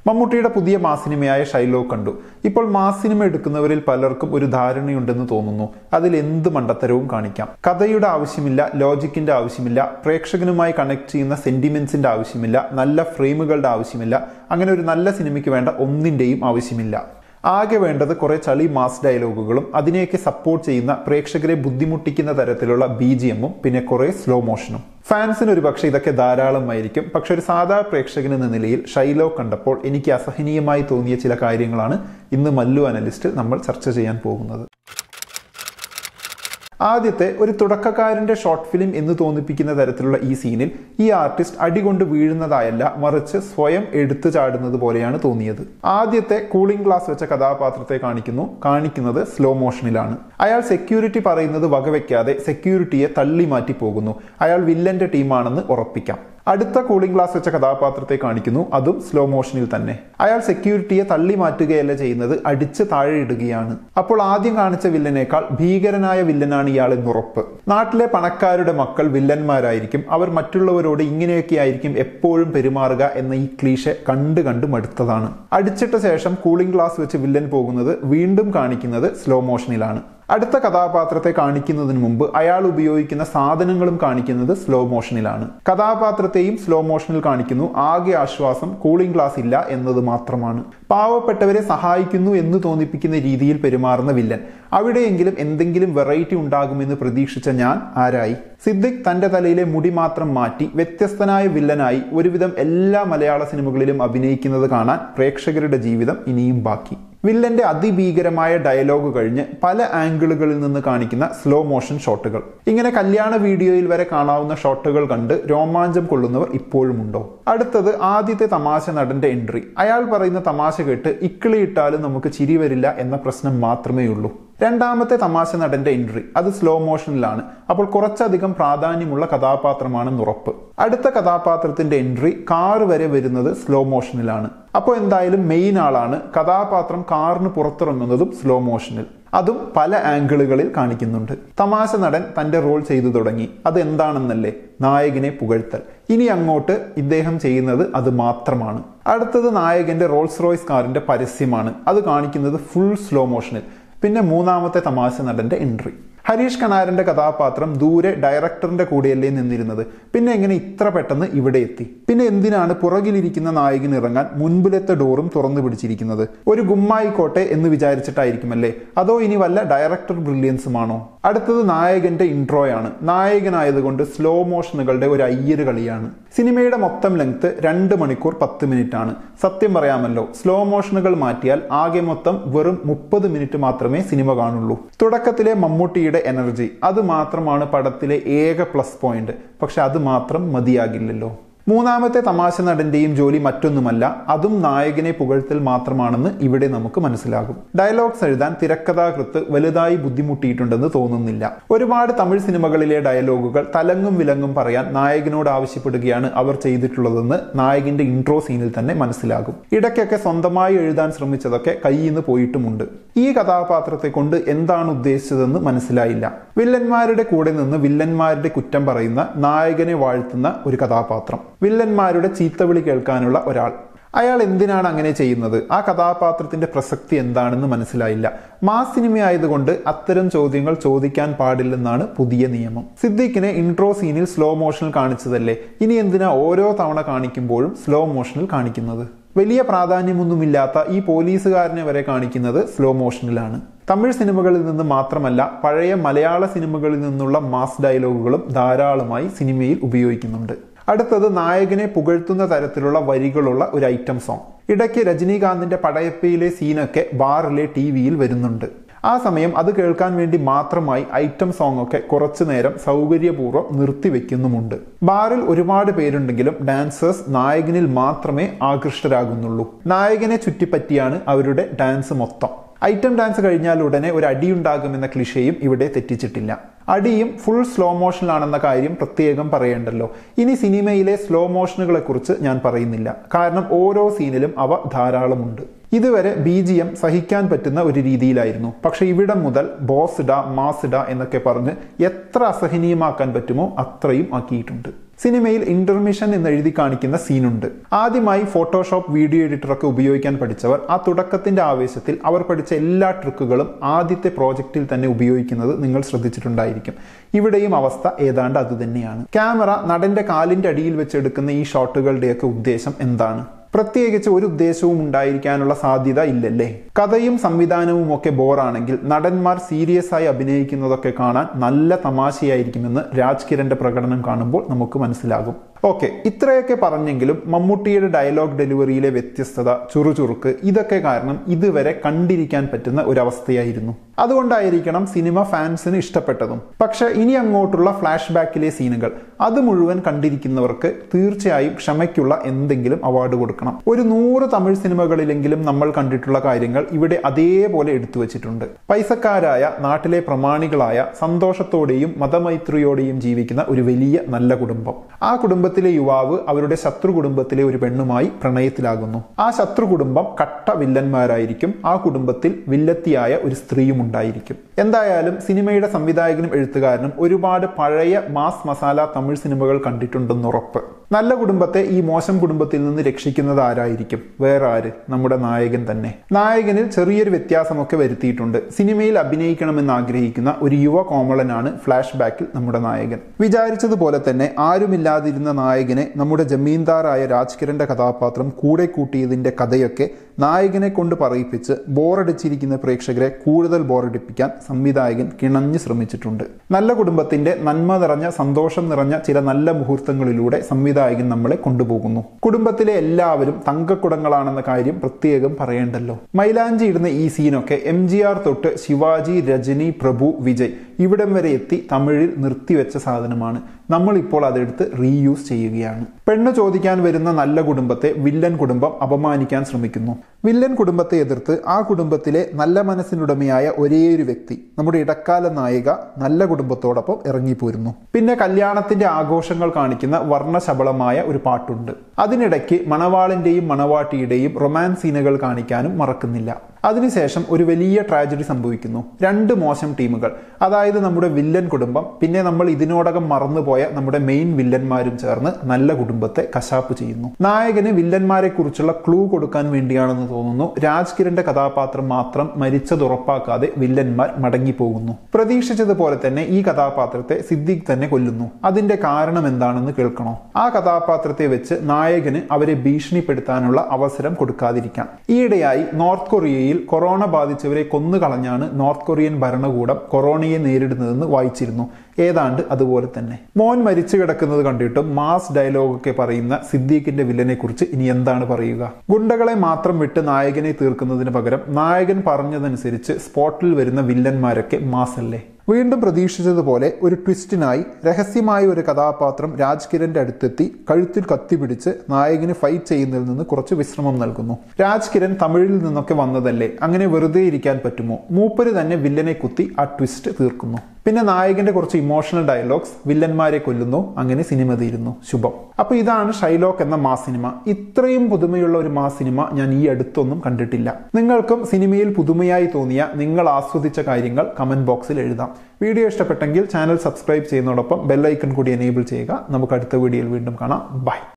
മമ്മൂട്ടിയുടെ പുതിയ മാസ് സിനിമയായ ഷൈലോ കണ്ടു ഇപ്പോൾ മാസ് സിനിമ എടുക്കുന്നവരിൽ പലർക്കും ഒരു ധാരണയുണ്ടെന്ന് തോന്നുന്നു അതിൽ എന്ത് മണ്ടത്തരവും കാണിക്കാം കഥയുടെ ആവശ്യമില്ല ലോജിക്കിന്റെ ആവശ്യമില്ല പ്രേക്ഷകനുമായി കണക്ട് ചെയ്യുന്ന സെന്റിമെന്റ്സിന്റെ ആവശ്യമില്ല നല്ല ഫ്രെയിമുകളുടെ ആവശ്യമില്ല അങ്ങനെ ഒരു നല്ല സിനിമയ്ക്ക് വേണ്ട ഒന്നിന്റെയും ആവശ്യമില്ല ആകെ വേണ്ടത് കുറെ ചളി മാസ് ഡയലോഗുകളും അതിനെയൊക്കെ സപ്പോർട്ട് ചെയ്യുന്ന പ്രേക്ഷകരെ ബുദ്ധിമുട്ടിക്കുന്ന തരത്തിലുള്ള ബി ജി എമ്മും പിന്നെ കുറെ സ്ലോ മോഷനും ഫാൻസിന് ഒരു പക്ഷേ ഇതൊക്കെ ധാരാളമായിരിക്കും പക്ഷെ ഒരു സാധാ പ്രേക്ഷകൻ എന്ന നിലയിൽ ഷൈലോ കണ്ടപ്പോൾ എനിക്ക് അസഹനീയമായി തോന്നിയ ചില കാര്യങ്ങളാണ് ഇന്ന് മല്ലു അനലിസ്റ്റ് നമ്മൾ ചർച്ച ചെയ്യാൻ പോകുന്നത് ആദ്യത്തെ ഒരു തുടക്കക്കാരന്റെ ഷോർട്ട് ഫിലിം എന്ന് തോന്നിപ്പിക്കുന്ന തരത്തിലുള്ള ഈ സീനിൽ ഈ ആർട്ടിസ്റ്റ് അടികൊണ്ട് വീഴുന്നതായല്ല മറിച്ച് സ്വയം എടുത്തു ചാടുന്നത് പോലെയാണ് തോന്നിയത് ആദ്യത്തെ കൂളിംഗ് ഗ്ലാസ് വെച്ച കഥാപാത്രത്തെ കാണിക്കുന്നു കാണിക്കുന്നത് സ്ലോ മോഷനിലാണ് അയാൾ സെക്യൂരിറ്റി പറയുന്നത് വകവെക്കാതെ സെക്യൂരിറ്റിയെ തള്ളി മാറ്റി പോകുന്നു അയാൾ വില്ലന്റെ ടീമാണെന്ന് ഉറപ്പിക്കാം അടുത്ത കൂളിംഗ് ഗ്ലാസ് വെച്ച കഥാപാത്രത്തെ കാണിക്കുന്നു അതും സ്ലോ മോഷനിൽ തന്നെ അയാൾ സെക്യൂരിറ്റിയെ തള്ളി മാറ്റുകയല്ല ചെയ്യുന്നത് അടിച്ച് താഴെ ഇടുകയാണ് അപ്പോൾ ആദ്യം കാണിച്ച വില്ലനേക്കാൾ ഭീകരനായ വില്ലനാണ് ഇയാൾ എന്നുറപ്പ് നാട്ടിലെ പണക്കാരുടെ മക്കൾ വില്ലന്മാരായിരിക്കും അവർ മറ്റുള്ളവരോട് ഇങ്ങനെയൊക്കെ ആയിരിക്കും എപ്പോഴും പെരുമാറുക എന്ന ഈ ക്ലീഷെ കണ്ട് കണ്ട് മടുത്തതാണ് അടിച്ചിട്ട ശേഷം കൂളിംഗ് ഗ്ലാസ് വെച്ച് വില്ലൻ പോകുന്നത് വീണ്ടും കാണിക്കുന്നത് സ്ലോ മോഷനിലാണ് അടുത്ത കഥാപാത്രത്തെ കാണിക്കുന്നതിന് മുമ്പ് അയാൾ ഉപയോഗിക്കുന്ന സാധനങ്ങളും കാണിക്കുന്നത് സ്ലോ മോഷനിലാണ് കഥാപാത്രത്തെയും സ്ലോ മോഷനിൽ കാണിക്കുന്നു ആകെ ആശ്വാസം കൂളിംഗ് ഗ്ലാസ് ഇല്ല എന്നത് മാത്രമാണ് പാവപ്പെട്ടവരെ സഹായിക്കുന്നു എന്ന് തോന്നിപ്പിക്കുന്ന രീതിയിൽ പെരുമാറുന്ന വില്ലൻ അവിടെയെങ്കിലും എന്തെങ്കിലും വെറൈറ്റി ഉണ്ടാകുമെന്ന് പ്രതീക്ഷിച്ച ഞാൻ ആരായി സിദ്ദിഖ് തന്റെ തലയിലെ മുടി മാത്രം മാറ്റി വ്യത്യസ്തനായ വില്ലനായി ഒരുവിധം എല്ലാ മലയാള സിനിമകളിലും അഭിനയിക്കുന്നത് കാണാൻ പ്രേക്ഷകരുടെ ജീവിതം ഇനിയും ബാക്കി വില്ലന്റെ അതിഭീകരമായ ഡയലോഗ് കഴിഞ്ഞ് പല ആംഗിളുകളിൽ നിന്ന് കാണിക്കുന്ന സ്ലോ മോഷൻ ഷോട്ടുകൾ ഇങ്ങനെ കല്യാണ വീഡിയോയിൽ വരെ കാണാവുന്ന ഷോട്ടുകൾ കണ്ട് രോമാഞ്ചം കൊള്ളുന്നവർ ഇപ്പോഴുമുണ്ടോ അടുത്തത് ആദ്യത്തെ തമാശ നടന്റെ എൻട്രി അയാൾ പറയുന്ന തമാശ കേട്ട് ഇക്കിളിയിട്ടാലും നമുക്ക് ചിരി വരില്ല എന്ന പ്രശ്നം മാത്രമേ ഉള്ളൂ രണ്ടാമത്തെ തമാശ നടന്റെ എൻട്രി അത് സ്ലോ മോഷനിലാണ് അപ്പോൾ കുറച്ചധികം പ്രാധാന്യമുള്ള കഥാപാത്രമാണെന്ന് ഉറപ്പ് അടുത്ത കഥാപാത്രത്തിന്റെ എൻട്രി കാറ് വരെ വരുന്നത് സ്ലോ മോഷനിലാണ് അപ്പോൾ എന്തായാലും മെയിൻ ആളാണ് കഥാപാത്രം കാറിന് പുറത്തിറങ്ങുന്നതും സ്ലോ മോഷനിൽ അതും പല ആംഗിളുകളിൽ കാണിക്കുന്നുണ്ട് തമാശ നടൻ തന്റെ റോൾ ചെയ്തു തുടങ്ങി അത് എന്താണെന്നല്ലേ നായകനെ പുകഴ്ത്തൽ ഇനി അങ്ങോട്ട് ഇദ്ദേഹം ചെയ്യുന്നത് അത് മാത്രമാണ് അടുത്തത് നായകന്റെ റോൾസ് റോയ്സ് കാറിന്റെ പരസ്യമാണ് അത് കാണിക്കുന്നത് ഫുൾ സ്ലോ മോഷനിൽ പിന്നെ മൂന്നാമത്തെ തമാശ നടന്റെ എൻട്രി ഹരീഷ് കണാരന്റെ കഥാപാത്രം ദൂരെ ഡയറക്ടറിന്റെ കൂടെയല്ലേ നിന്നിരുന്നത് പിന്നെ എങ്ങനെ ഇത്ര പെട്ടെന്ന് ഇവിടെ എത്തി പിന്നെ എന്തിനാണ് പുറകിലിരിക്കുന്ന നായകൻ ഇറങ്ങാൻ മുൻപിലത്തെ ഡോറും തുറന്നു പിടിച്ചിരിക്കുന്നത് ഒരു ഗുമ്മായിക്കോട്ടെ എന്ന് വിചാരിച്ചിട്ടായിരിക്കുമല്ലേ അതോ ഇനി വല്ല ഡയറക്ടർ ബ്രില്യൻസുമാണോ അടുത്തത് നായകന്റെ ഇൻട്രോയാണ് നായകനായതുകൊണ്ട് സ്ലോ മോഷനുകളുടെ ഒരു അയ്യര് കളിയാണ് സിനിമയുടെ മൊത്തം ലെങ്ത് രണ്ട് മണിക്കൂർ പത്ത് മിനിറ്റ് ആണ് സത്യം പറയാമല്ലോ സ്ലോ മോഷനുകൾ മാറ്റിയാൽ ആകെ മൊത്തം വെറും മുപ്പത് മിനിറ്റ് മാത്രമേ സിനിമ കാണുള്ളൂ തുടക്കത്തിലെ മമ്മൂട്ടിയുടെ എനർജി അത് മാത്രമാണ് പടത്തിലെ ഏക പ്ലസ് പോയിന്റ് പക്ഷെ അത് മാത്രം മതിയാകില്ലല്ലോ മൂന്നാമത്തെ തമാശ നടന്റെയും ജോലി മറ്റൊന്നുമല്ല അതും നായകനെ പുകഴ്ത്തൽ മാത്രമാണെന്ന് ഇവിടെ നമുക്ക് മനസ്സിലാകും ഡയലോഗ്സ് എഴുതാൻ തിരക്കഥാകൃത്ത് വലുതായി ബുദ്ധിമുട്ടിയിട്ടുണ്ടെന്ന് തോന്നുന്നില്ല ഒരുപാട് തമിഴ് സിനിമകളിലെ ഡയലോഗുകൾ തലങ്ങും വിലങ്ങും പറയാൻ നായകനോട് ആവശ്യപ്പെടുകയാണ് അവർ ചെയ്തിട്ടുള്ളതെന്ന് നായകന്റെ ഇൻട്രോ സീനിൽ തന്നെ മനസ്സിലാകും ഇടയ്ക്കൊക്കെ സ്വന്തമായി എഴുതാൻ ശ്രമിച്ചതൊക്കെ കയ്യിൽ നിന്ന് പോയിട്ടുമുണ്ട് ഈ കഥാപാത്രത്തെ കൊണ്ട് എന്താണ് ഉദ്ദേശിച്ചതെന്ന് മനസ്സിലായില്ല വില്ലന്മാരുടെ കൂടെ നിന്ന് വില്ലന്മാരുടെ കുറ്റം പറയുന്ന നായകനെ വാഴ്ത്തുന്ന ഒരു കഥാപാത്രം വില്ലന്മാരുടെ ചീത്തവിളി കേൾക്കാനുള്ള ഒരാൾ അയാൾ എന്തിനാണ് അങ്ങനെ ചെയ്യുന്നത് ആ കഥാപാത്രത്തിന്റെ പ്രസക്തി എന്താണെന്ന് മനസ്സിലായില്ല മാസ് സിനിമയായതുകൊണ്ട് അത്തരം ചോദ്യങ്ങൾ ചോദിക്കാൻ പാടില്ലെന്നാണ് പുതിയ നിയമം സിദ്ദീഖിനെ ഇൻട്രോ സീനിൽ സ്ലോ മോഷനിൽ കാണിച്ചതല്ലേ ഇനി എന്തിനാ ഓരോ തവണ കാണിക്കുമ്പോഴും സ്ലോ മോഷനിൽ കാണിക്കുന്നത് വലിയ പ്രാധാന്യമൊന്നുമില്ലാത്ത ഈ പോലീസുകാരനെ വരെ കാണിക്കുന്നത് സ്ലോ മോഷനിലാണ് തമിഴ് സിനിമകളിൽ നിന്ന് മാത്രമല്ല പഴയ മലയാള സിനിമകളിൽ നിന്നുള്ള മാസ് ഡയലോഗുകളും ധാരാളമായി സിനിമയിൽ ഉപയോഗിക്കുന്നുണ്ട് അടുത്തത് നായകനെ പുകഴ്ത്തുന്ന തരത്തിലുള്ള വരികളുള്ള ഒരു ഐറ്റം സോങ് ഇടയ്ക്ക് രജനീകാന്തിന്റെ പടയപ്പയിലെ സീനൊക്കെ ബാറിലെ ടി വിയിൽ വരുന്നുണ്ട് ആ സമയം അത് കേൾക്കാൻ വേണ്ടി മാത്രമായി ഐറ്റം സോങ് ഒക്കെ കുറച്ചു നേരം സൗകര്യപൂർവ്വം നിർത്തിവെക്കുന്നുമുണ്ട് ബാറിൽ ഒരുപാട് പേരുണ്ടെങ്കിലും ഡാൻസേഴ്സ് നായകനിൽ മാത്രമേ ആകൃഷ്ടരാകുന്നുള്ളൂ നായകനെ ചുറ്റിപ്പറ്റിയാണ് അവരുടെ ഡാൻസ് മൊത്തം ഐറ്റം ഡാൻസ് കഴിഞ്ഞാൽ ഉടനെ ഒരു അടിയുണ്ടാകുമെന്ന ക്ലിഷയും ഇവിടെ തെറ്റിച്ചിട്ടില്ല അടിയും ഫുൾ സ്ലോ മോഷനിലാണെന്ന കാര്യം പ്രത്യേകം പറയേണ്ടല്ലോ ഇനി സിനിമയിലെ സ്ലോ മോഷനുകളെ കുറിച്ച് ഞാൻ പറയുന്നില്ല കാരണം ഓരോ സീനിലും അവ ധാരാളമുണ്ട് ഇതുവരെ ബി ജി എം സഹിക്കാൻ പറ്റുന്ന ഒരു രീതിയിലായിരുന്നു പക്ഷെ ഇവിടം മുതൽ ബോസ് ഇട മാസ് ഇട എന്നൊക്കെ പറഞ്ഞ് എത്ര അസഹനീയമാക്കാൻ പറ്റുമോ അത്രയും ആക്കിയിട്ടുണ്ട് സിനിമയിൽ ഇന്റർമിഷൻ എന്ന് എഴുതി കാണിക്കുന്ന സീനുണ്ട് ആദ്യമായി ഫോട്ടോഷോപ്പ് വീഡിയോ എഡിറ്ററൊക്കെ ഉപയോഗിക്കാൻ പഠിച്ചവർ ആ തുടക്കത്തിന്റെ ആവേശത്തിൽ അവർ പഠിച്ച എല്ലാ ട്രിക്കുകളും ആദ്യത്തെ പ്രോജക്റ്റിൽ തന്നെ ഉപയോഗിക്കുന്നത് നിങ്ങൾ ശ്രദ്ധിച്ചിട്ടുണ്ടായിരിക്കും ഇവിടെയും അവസ്ഥ ഏതാണ്ട് അതുതന്നെയാണ് ക്യാമറ നടന്റെ കാലിന്റെ അടിയിൽ വെച്ചെടുക്കുന്ന ഈ ഷോട്ടുകളുടെയൊക്കെ ഉദ്ദേശം എന്താണ് പ്രത്യേകിച്ച് ഒരു ഉദ്ദേശവും ഉണ്ടായിരിക്കാനുള്ള സാധ്യത ഇല്ലല്ലേ കഥയും സംവിധാനവും ഒക്കെ ബോറാണെങ്കിൽ നടന്മാർ സീരിയസ് ആയി അഭിനയിക്കുന്നതൊക്കെ കാണാൻ നല്ല തമാശയായിരിക്കുമെന്ന് രാജ് കിരന്റെ പ്രകടനം കാണുമ്പോൾ നമുക്ക് മനസ്സിലാകും ഓക്കെ ഇത്രയൊക്കെ പറഞ്ഞെങ്കിലും മമ്മൂട്ടിയുടെ ഡയലോഗ് ഡെലിവറിയിലെ വ്യത്യസ്തത ചുറുചുറുക്ക് ഇതൊക്കെ കാരണം ഇതുവരെ കണ്ടിരിക്കാൻ പറ്റുന്ന ഒരു അവസ്ഥയായിരുന്നു അതുകൊണ്ടായിരിക്കണം സിനിമ ഫാൻസിന് ഇഷ്ടപ്പെട്ടതും പക്ഷെ ഇനി അങ്ങോട്ടുള്ള ഫ്ലാഷ് ബാക്കിലെ സീനുകൾ അത് മുഴുവൻ കണ്ടിരിക്കുന്നവർക്ക് തീർച്ചയായും ക്ഷമയ്ക്കുള്ള എന്തെങ്കിലും അവാർഡ് കൊടുക്കണം ഒരു നൂറ് തമിഴ് സിനിമകളിലെങ്കിലും നമ്മൾ കണ്ടിട്ടുള്ള കാര്യങ്ങൾ ഇവിടെ അതേപോലെ എടുത്തു വച്ചിട്ടുണ്ട് പൈസക്കാരായ നാട്ടിലെ പ്രമാണികളായ സന്തോഷത്തോടെയും മതമൈത്രിയോടെയും ജീവിക്കുന്ന ഒരു വലിയ നല്ല കുടുംബം ആ കുടുംബത്തിലെ യുവാവ് അവരുടെ ശത്രു കുടുംബത്തിലെ ഒരു പെണ്ണുമായി പ്രണയത്തിലാകുന്നു ആ ശത്രു കുടുംബം കട്ട വില്ലന്മാരായിരിക്കും ആ കുടുംബത്തിൽ വില്ലത്തിയായ ഒരു സ്ത്രീയും ഉണ്ടായിരിക്കും എന്തായാലും സിനിമയുടെ സംവിധായകനും എഴുത്തുകാരനും ഒരുപാട് പഴയ മാസ് മസാല തമിഴ് സിനിമകൾ കണ്ടിട്ടുണ്ടെന്ന് ഉറപ്പ് നല്ല കുടുംബത്തെ ഈ മോശം കുടുംബത്തിൽ നിന്ന് രക്ഷിക്കുന്നത് ആരായിരിക്കും വേറെ ആര് നമ്മുടെ നായകൻ തന്നെ നായകനിൽ ചെറിയൊരു വ്യത്യാസമൊക്കെ വരുത്തിയിട്ടുണ്ട് സിനിമയിൽ അഭിനയിക്കണമെന്ന് ആഗ്രഹിക്കുന്ന ഒരു യുവ കോമളനാണ് ഫ്ലാഷ് ബാക്കിൽ നമ്മുടെ നായകൻ വിചാരിച്ചതുപോലെ തന്നെ ആരുമില്ലാതിരുന്ന നായകനെ നമ്മുടെ ജമീന്ദാറായ രാജ്കിരന്റെ കഥാപാത്രം കൂടെ കൂട്ടിയതിന്റെ കഥയൊക്കെ നായകനെ കൊണ്ട് പറയിപ്പിച്ച് ബോറടിച്ചിരിക്കുന്ന പ്രേക്ഷകരെ കൂടുതൽ ബോറടിപ്പിക്കാൻ സംവിധായകൻ കിണഞ്ഞു ശ്രമിച്ചിട്ടുണ്ട് നല്ല കുടുംബത്തിന്റെ നന്മ നിറഞ്ഞ സന്തോഷം നിറഞ്ഞ ചില നല്ല മുഹൂർത്തങ്ങളിലൂടെ സംവിധായകൻ നമ്മളെ കൊണ്ടുപോകുന്നു കുടുംബത്തിലെ എല്ലാവരും തങ്കക്കുടങ്ങളാണെന്ന കാര്യം പ്രത്യേകം പറയേണ്ടല്ലോ മൈലാഞ്ചി ഇടുന്ന ഈ സീനൊക്കെ എം ജി ആർ തൊട്ട് ശിവാജി രജനി പ്രഭു വിജയ് ഇവിടം വരെ എത്തി തമിഴിൽ നിർത്തിവെച്ച സാധനമാണ് നമ്മളിപ്പോൾ അതെടുത്ത് റീയൂസ് ചെയ്യുകയാണ് പെണ്ണ് ചോദിക്കാൻ വരുന്ന നല്ല കുടുംബത്തെ വില്ലൻ കുടുംബം അപമാനിക്കാൻ ശ്രമിക്കുന്നു വില്ലൻ കുടുംബത്തെ എതിർത്ത് ആ കുടുംബത്തിലെ നല്ല മനസ്സിനുടമയായ ഒരേയൊരു വ്യക്തി നമ്മുടെ ഇടക്കാല നായിക നല്ല കുടുംബത്തോടൊപ്പം ഇറങ്ങിപ്പോരുന്നു പിന്നെ കല്യാണത്തിന്റെ ആഘോഷങ്ങൾ കാണിക്കുന്ന വർണ്ണശബളമായ ഒരു പാട്ടുണ്ട് അതിനിടയ്ക്ക് മണവാളിന്റെയും മണവാട്ടിയുടെയും റൊമാൻസ് സീനുകൾ കാണിക്കാനും മറക്കുന്നില്ല അതിനുശേഷം ഒരു വലിയ ട്രാജഡി സംഭവിക്കുന്നു രണ്ട് മോശം ടീമുകൾ അതായത് നമ്മുടെ വില്ലൻ കുടുംബം പിന്നെ നമ്മൾ ഇതിനോടകം മറന്നുപോയ നമ്മുടെ മെയിൻ വില്ലന്മാരും ചേർന്ന് നല്ല കുടുംബത്തെ കശാപ്പ് ചെയ്യുന്നു നായകന് വില്ലന്മാരെ കുറിച്ചുള്ള ക്ലൂ കൊടുക്കാൻ വേണ്ടിയാണെന്ന് തോന്നുന്നു രാജ് കിരന്റെ കഥാപാത്രം മാത്രം മരിച്ചത് ഉറപ്പാക്കാതെ വില്ലന്മാർ മടങ്ങിപ്പോകുന്നു പ്രതീക്ഷിച്ചതുപോലെ തന്നെ ഈ കഥാപാത്രത്തെ സിദ്ദിഖ് തന്നെ കൊല്ലുന്നു അതിന്റെ കാരണം എന്താണെന്ന് കേൾക്കണോ ആ കഥാപാത്രത്തെ വെച്ച് നായകന് അവരെ ഭീഷണിപ്പെടുത്താനുള്ള അവസരം കൊടുക്കാതിരിക്കാം ഈയിടെയായി നോർത്ത് കൊറിയയിൽ കൊറോണ ബാധിച്ചവരെ കൊന്നുകളഞ്ഞാണ് നോർത്ത് കൊറിയൻ ഭരണകൂടം കൊറോണയെ നേരിടുന്നതെന്ന് വായിച്ചിരുന്നു ഏതാണ്ട് അതുപോലെ തന്നെ മോൻ മരിച്ചു കിടക്കുന്നത് കണ്ടിട്ടും മാസ് ഡയലോഗൊക്കെ പറയുന്ന സിദ്ദീഖിന്റെ വില്ലനെ കുറിച്ച് ഇനി എന്താണ് പറയുക ഗുണ്ടകളെ മാത്രം വിട്ട് നായകനെ തീർക്കുന്നതിന് പകരം നായകൻ പറഞ്ഞതനുസരിച്ച് സ്പോട്ടിൽ വരുന്ന വില്ലന്മാരൊക്കെ മാസല്ലേ വീണ്ടും പ്രതീക്ഷിച്ചതുപോലെ ഒരു ട്വിസ്റ്റിനായി രഹസ്യമായ ഒരു കഥാപാത്രം രാജ് കിരന്റെ അടുത്തെത്തി കഴുത്തിൽ കത്തിപിടിച്ച് നായകന് ഫൈറ്റ് ചെയ്യുന്നതിൽ നിന്ന് കുറച്ച് വിശ്രമം നൽകുന്നു രാജ് കിരൺ തമിഴിൽ നിന്നൊക്കെ വന്നതല്ലേ അങ്ങനെ വെറുതെ ഇരിക്കാൻ പറ്റുമോ മൂപ്പര് തന്നെ വില്ലനെ കുത്തി ആ ട്വിസ്റ്റ് തീർക്കുന്നു പിന്നെ നായകന്റെ കുറച്ച് ഇമോഷണൽ ഡയലോഗ്സ് വില്ലന്മാരെ കൊല്ലുന്നു അങ്ങനെ സിനിമ തീരുന്നു ശുഭം അപ്പൊ ഇതാണ് ഷൈലോക്ക് എന്ന മാ സിനിമ ഇത്രയും പുതുമയുള്ള ഒരു മാ സിനിമ ഞാൻ ഈ അടുത്തൊന്നും കണ്ടിട്ടില്ല നിങ്ങൾക്കും സിനിമയിൽ പുതുമയായി തോന്നിയ നിങ്ങൾ ആസ്വദിച്ച കാര്യങ്ങൾ കമന്റ് ബോക്സിൽ എഴുതാം വീഡിയോ ഇഷ്ടപ്പെട്ടെങ്കിൽ ചാനൽ സബ്സ്ക്രൈബ് ചെയ്യുന്നതോടൊപ്പം ബെല്ലൈക്കൺ കൂടി എനേബിൾ ചെയ്യുക നമുക്ക് അടുത്ത വീഡിയോയിൽ വീണ്ടും കാണാം ബൈ